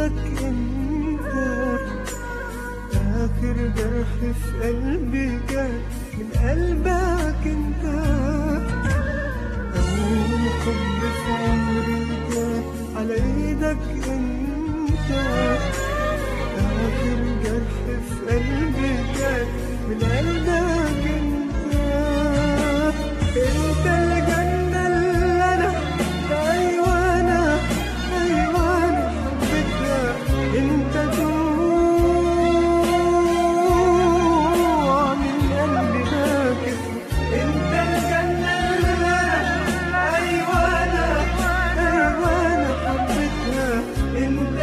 ايدك انت اخر جرح في قلبي كان من قلبك انت اول حب في عمري كان على ايدك انت اخر جرح في قلبي كان من قلبك انت انت الجنة اللي انا ايوه انا ايوه انا حبيتها انت دموع من قلبي باكت انت الجنة اللي انا ايوه انا ايوه انا حبيتها انت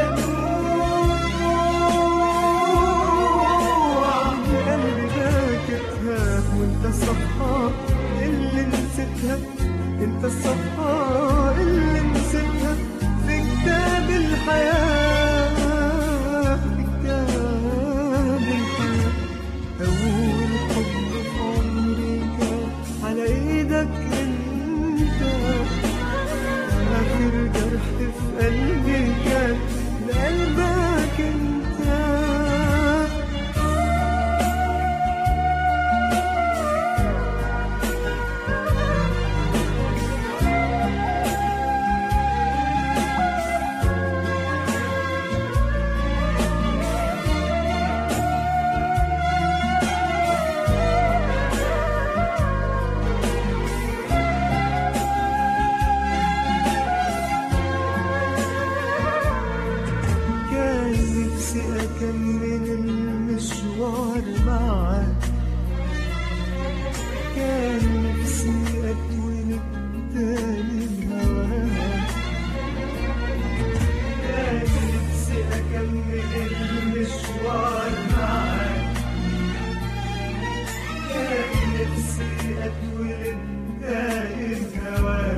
دموع من قلبي باكتها وانت الصفحة اللي نسيتها انت الصفحة اللي نسيتها في كتاب الحياة في كتاب الحياة أول حب في عمري كان على إيدك أنت آخر جرح في قلبي كان لقلبك أنت كان نفسي أكمل المشوار معاك كان نفسي أتولد تاني بهواك كان نفسي أكمل المشوار معاك كان نفسي أتولد تاني بهواك